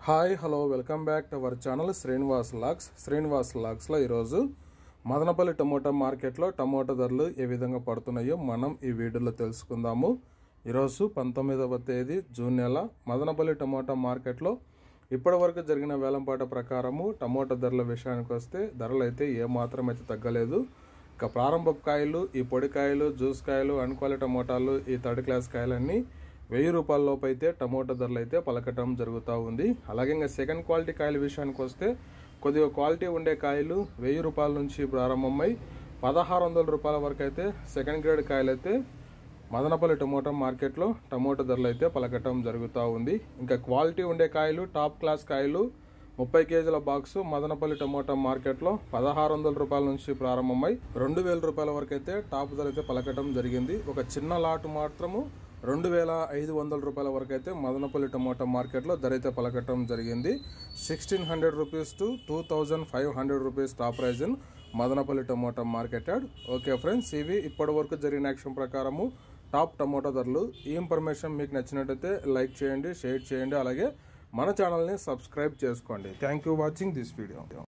hi hello welcome back to our channel Srinivas లాక్స్ శ్రీనివాస్ లాక్స్లో ఈరోజు మదనపల్లి టమోటా మార్కెట్లో టమోటా ధరలు ఏ విధంగా పడుతున్నాయో మనం ఈ వీడియోలో తెలుసుకుందాము ఈరోజు పంతొమ్మిదవ తేదీ జూన్ నెల మదనపల్లి టమోటా మార్కెట్లో ఇప్పటివరకు జరిగిన వేలంపాట ప్రకారము టమోటా ధరల విషయానికి వస్తే ధరలు అయితే ఏమాత్రం అయితే తగ్గలేదు ఇక ప్రారంభ కాయలు ఈ పొడి కాయలు జ్యూస్ కాయలు అన్క్వాలి టమోటాలు ఈ థర్డ్ క్లాస్ కాయలన్నీ వెయ్యి రూపాయల లోపు అయితే టమోటా ధరలు అయితే పలకటం జరుగుతూ ఉంది అలాగే ఇంకా సెకండ్ క్వాలిటీ కాయల విషయానికి వస్తే కొద్దిగా క్వాలిటీ ఉండే కాయలు వెయ్యి రూపాయల నుంచి ప్రారంభమై పదహారు వందల రూపాయల వరకు అయితే సెకండ్ గ్రేడ్ కాయలు అయితే మదనపల్లి టమోటా మార్కెట్లో టమోటా ధరలు అయితే పలకటం జరుగుతూ ఉంది ఇంకా క్వాలిటీ ఉండే కాయలు టాప్ క్లాస్ కాయలు ముప్పై కేజీల బాక్స్ మదనపల్లి టమోటా మార్కెట్లో పదహారు వందల రూపాయల నుంచి ప్రారంభమై రెండు వేల రూపాయల వరకు అయితే టాప్ ధర అయితే పలకటం జరిగింది ఒక చిన్న లాట్ మాత్రము రెండు వేల ఐదు వందల రూపాయల వరకు అయితే మదనపల్లి టమోటా మార్కెట్లో ధర అయితే పలకటం జరిగింది sixteen hundred rupees to two thousand five hundred rupees top price in Madanapalle tomato market యాడ్ ఓకే ఫ్రెండ్స్ ఇవి ఇప్పటి వరకు జరిగిన యాక్షన్ ప్రకారము టాప్ టమోటా ధరలు ఈ ఇన్ఫర్మేషన్ మీకు నచ్చినట్టయితే లైక్ చేయండి షేర్ చేయండి అలాగే మన ఛానల్ని సబ్స్క్రైబ్ చేసుకోండి thank you watching this video